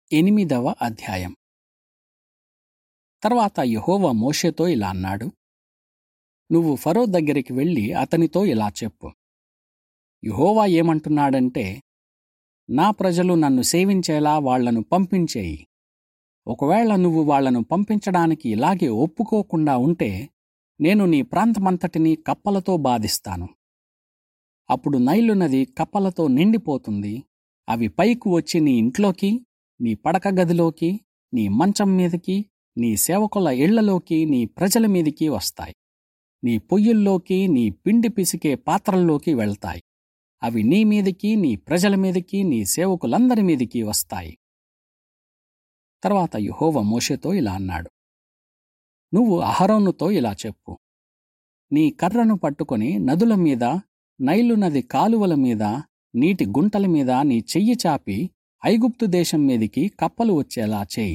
ఎనిమిదవ అధ్యాయం తర్వాత యెహోవా మోషేతో ఇలా అన్నాడు నువ్వు ఫరో దగ్గరికి వెళ్ళి అతనితో ఇలా చెప్పు యెహోవా ఏమంటున్నాడంటే నా ప్రజలు నన్ను సేవించేలా వాళ్లను పంపించేయి ఒకవేళ నువ్వు వాళ్లను పంపించడానికి ఇలాగే ఒప్పుకోకుండా ఉంటే నేను నీ ప్రాంతమంతటినీ కప్పలతో బాధిస్తాను అప్పుడు నైలు నది కప్పలతో నిండిపోతుంది అవి పైకి వచ్చి నీ ఇంట్లోకి నీ పడక గదిలోకి నీ మంచం మీదకి నీ సేవకుల ఇళ్లలోకి నీ ప్రజల మీదికి వస్తాయి నీ పొయ్యిల్లోకి నీ పిండి పిసికే పాత్రల్లోకి వెళ్తాయి అవి నీ మీదికి నీ ప్రజల మీదికి నీ సేవకులందరి మీదికి వస్తాయి తర్వాత యెహోవా మోషేతో ఇలా అన్నాడు నువ్వు అహరోనుతో ఇలా చెప్పు నీ కర్రను పట్టుకొని నదుల మీద నైలు నది కాలువల మీద నీటి గుంటల మీద నీ చెయ్యి చాపి ఐగుప్తు దేశం మీదికి కప్పలు వచ్చేలా చేయి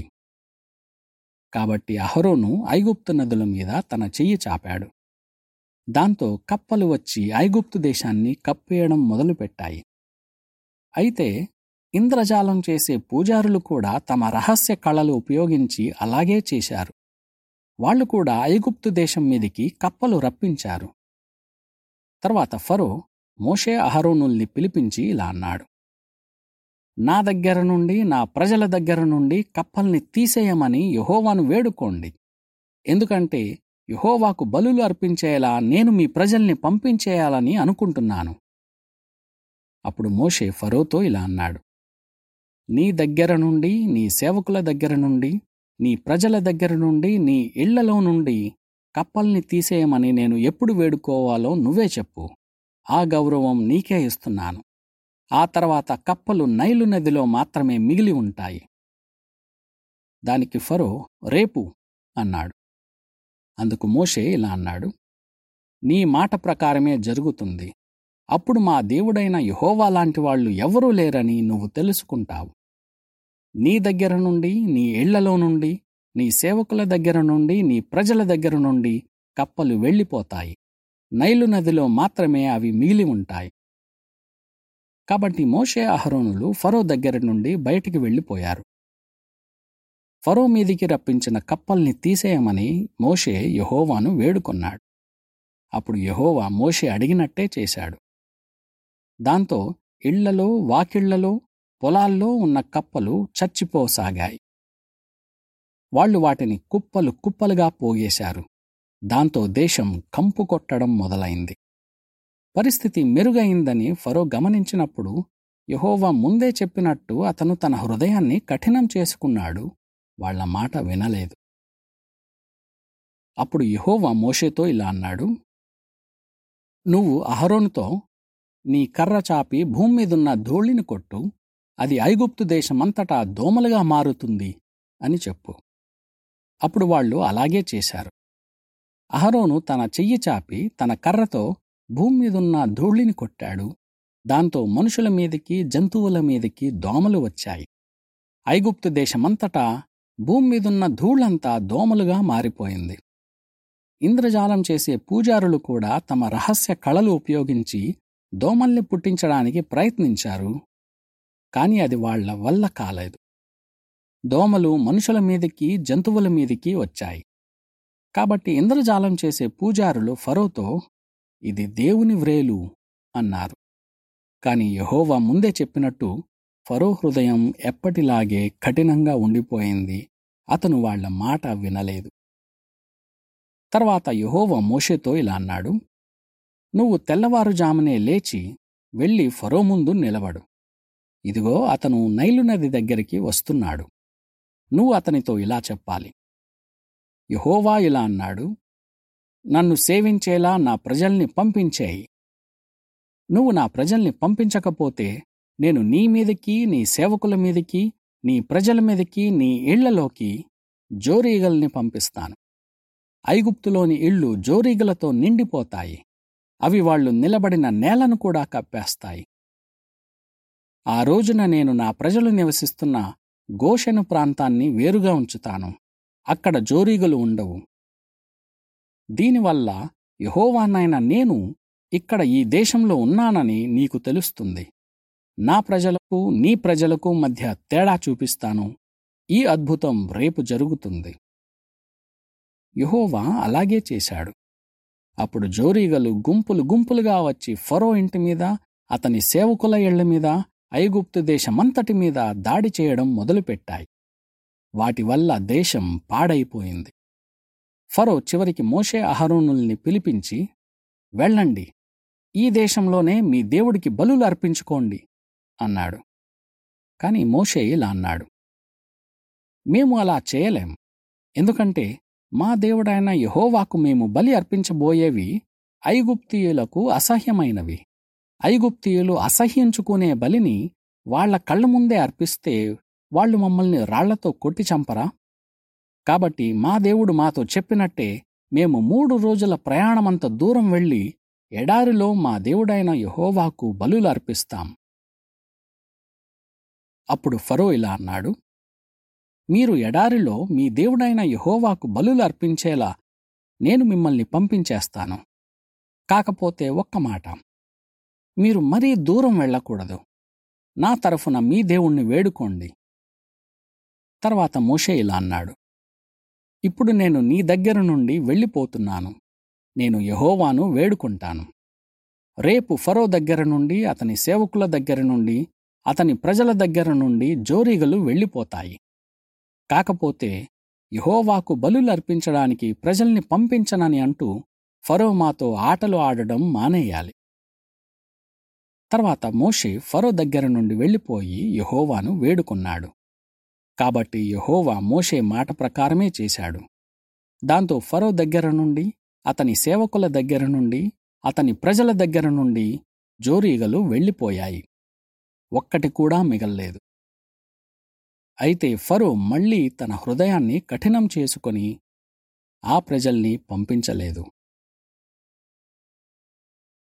కాబట్టి అహరోను ఐగుప్తు నదుల మీద తన చెయ్యి చాపాడు దాంతో కప్పలు వచ్చి ఐగుప్తు దేశాన్ని కప్పేయడం మొదలుపెట్టాయి అయితే ఇంద్రజాలం చేసే పూజారులు కూడా తమ రహస్య కళలు ఉపయోగించి అలాగే చేశారు వాళ్ళు కూడా ఐగుప్తు దేశం మీదికి కప్పలు రప్పించారు తర్వాత ఫరో మోషే అహరోనుల్ని పిలిపించి ఇలా అన్నాడు నా దగ్గర నుండి నా ప్రజల దగ్గర నుండి కప్పల్ని తీసేయమని యహోవాను వేడుకోండి ఎందుకంటే యహోవాకు బలులు అర్పించేలా నేను మీ ప్రజల్ని పంపించేయాలని అనుకుంటున్నాను అప్పుడు మోషే ఫరోతో ఇలా అన్నాడు నీ దగ్గర నుండి నీ సేవకుల దగ్గర నుండి నీ ప్రజల దగ్గర నుండి నీ ఇళ్లలో నుండి కప్పల్ని తీసేయమని నేను ఎప్పుడు వేడుకోవాలో నువ్వే చెప్పు ఆ గౌరవం నీకే ఇస్తున్నాను ఆ తర్వాత కప్పలు నైలు నదిలో మాత్రమే మిగిలి ఉంటాయి దానికి ఫరో రేపు అన్నాడు అందుకు మోషే ఇలా అన్నాడు నీ మాట ప్రకారమే జరుగుతుంది అప్పుడు మా దేవుడైన యహోవా లాంటి వాళ్ళు ఎవరూ లేరని నువ్వు తెలుసుకుంటావు నీ దగ్గర నుండి నీ ఇళ్లలో నుండి నీ సేవకుల దగ్గర నుండి నీ ప్రజల దగ్గర నుండి కప్పలు వెళ్ళిపోతాయి నైలు నదిలో మాత్రమే అవి మిగిలి ఉంటాయి కాబట్టి మోషే అహరోనులు ఫరో దగ్గర నుండి బయటికి వెళ్ళిపోయారు ఫరో మీదికి రప్పించిన కప్పల్ని తీసేయమని మోషే యహోవాను వేడుకొన్నాడు అప్పుడు యహోవా మోషే అడిగినట్టే చేశాడు దాంతో ఇళ్లలో వాకిళ్లలో పొలాల్లో ఉన్న కప్పలు చచ్చిపోసాగాయి వాళ్లు వాటిని కుప్పలు కుప్పలుగా పోగేశారు దాంతో దేశం కంపు కొట్టడం మొదలైంది పరిస్థితి మెరుగైందని ఫరో గమనించినప్పుడు యహోవా ముందే చెప్పినట్టు అతను తన హృదయాన్ని కఠినం చేసుకున్నాడు వాళ్ల మాట వినలేదు అప్పుడు యహోవా మోషేతో ఇలా అన్నాడు నువ్వు అహరోనుతో నీ కర్ర చాపి భూమి మీదున్న ధూళిని కొట్టు అది ఐగుప్తు దేశమంతటా దోమలుగా మారుతుంది అని చెప్పు అప్పుడు వాళ్ళు అలాగే చేశారు అహరోను తన చెయ్యి చాపి తన కర్రతో భూమి మీదున్న ధూళిని కొట్టాడు దాంతో మనుషుల మీదికి జంతువుల మీదికి దోమలు వచ్చాయి ఐగుప్తు దేశమంతటా భూమి మీదున్న ధూళంతా దోమలుగా మారిపోయింది ఇంద్రజాలం చేసే పూజారులు కూడా తమ రహస్య కళలు ఉపయోగించి దోమల్ని పుట్టించడానికి ప్రయత్నించారు కాని అది వాళ్ల వల్ల కాలేదు దోమలు మనుషుల మీదికి జంతువుల మీదికి వచ్చాయి కాబట్టి ఇంద్రజాలం చేసే పూజారులు ఫరోతో ఇది దేవుని వ్రేలు అన్నారు కాని యహోవా ముందే చెప్పినట్టు ఫరో హృదయం ఎప్పటిలాగే కఠినంగా ఉండిపోయింది అతను వాళ్ల మాట వినలేదు తర్వాత యహోవా మోషేతో ఇలా అన్నాడు నువ్వు తెల్లవారుజామునే లేచి వెళ్ళి ఫరో ముందు నిలబడు ఇదిగో అతను నైలు నది దగ్గరికి వస్తున్నాడు నువ్వు అతనితో ఇలా చెప్పాలి యహోవా ఇలా అన్నాడు నన్ను సేవించేలా నా ప్రజల్ని పంపించేయి నువ్వు నా ప్రజల్ని పంపించకపోతే నేను నీ మీదకి నీ సేవకుల మీదకి నీ ప్రజల మీదకి నీ ఇళ్లలోకి జోరీగల్ని పంపిస్తాను ఐగుప్తులోని ఇళ్ళు జోరీగలతో నిండిపోతాయి అవి వాళ్లు నిలబడిన నేలను కూడా కప్పేస్తాయి ఆ రోజున నేను నా ప్రజలు నివసిస్తున్న గోషెను ప్రాంతాన్ని వేరుగా ఉంచుతాను అక్కడ జోరీగలు ఉండవు దీనివల్ల యహోవానైన నేను ఇక్కడ ఈ దేశంలో ఉన్నానని నీకు తెలుస్తుంది నా ప్రజలకు నీ ప్రజలకు మధ్య తేడా చూపిస్తాను ఈ అద్భుతం రేపు జరుగుతుంది యెహోవా అలాగే చేశాడు అప్పుడు జోరీగలు గుంపులు గుంపులుగా వచ్చి ఫరో ఇంటి మీద అతని సేవకుల ఇళ్ల మీద ఐగుప్తు దేశమంతటి మీద దాడి చేయడం మొదలుపెట్టాయి వాటి వల్ల దేశం పాడైపోయింది ఫరో చివరికి మోషే అహరోనుల్ని పిలిపించి వెళ్ళండి ఈ దేశంలోనే మీ దేవుడికి బలులు అర్పించుకోండి అన్నాడు కాని మోషే ఇలా అన్నాడు మేము అలా చేయలేం ఎందుకంటే మా దేవుడైన యెహోవాకు మేము బలి అర్పించబోయేవి ఐగుప్తీయులకు అసహ్యమైనవి ఐగుప్తీయులు అసహ్యించుకునే బలిని వాళ్ల కళ్ళ ముందే అర్పిస్తే వాళ్ళు మమ్మల్ని రాళ్లతో కొట్టి చంపరా కాబట్టి మా దేవుడు మాతో చెప్పినట్టే మేము మూడు రోజుల ప్రయాణమంత దూరం వెళ్ళి ఎడారిలో మా దేవుడైన యెహోవాకు బలులు అర్పిస్తాం అప్పుడు ఫరో ఇలా అన్నాడు మీరు ఎడారిలో మీ దేవుడైన యెహోవాకు బలులు అర్పించేలా నేను మిమ్మల్ని పంపించేస్తాను కాకపోతే ఒక్క మాట మీరు మరీ దూరం వెళ్ళకూడదు నా తరఫున మీ దేవుణ్ణి వేడుకోండి తర్వాత మోషే ఇలా అన్నాడు ఇప్పుడు నేను నీ దగ్గర నుండి వెళ్ళిపోతున్నాను నేను యెహోవాను వేడుకుంటాను రేపు ఫరో దగ్గర నుండి అతని సేవకుల దగ్గర నుండి అతని ప్రజల దగ్గర నుండి జోరీగలు వెళ్ళిపోతాయి కాకపోతే యెహోవాకు బలులు అర్పించడానికి ప్రజల్ని పంపించనని అంటూ ఫరో మాతో ఆటలు ఆడడం మానేయాలి తర్వాత మోషే ఫరో దగ్గర నుండి వెళ్ళిపోయి యెహోవాను వేడుకున్నాడు కాబట్టి యెహోవా మోషే మాట ప్రకారమే చేశాడు దాంతో ఫరో దగ్గర నుండి అతని సేవకుల దగ్గర నుండి అతని ప్రజల దగ్గర నుండి జోరీగలు వెళ్ళిపోయాయి ఒక్కటి కూడా మిగల్లేదు అయితే ఫరో మళ్ళీ తన హృదయాన్ని కఠినం చేసుకొని ఆ ప్రజల్ని పంపించలేదు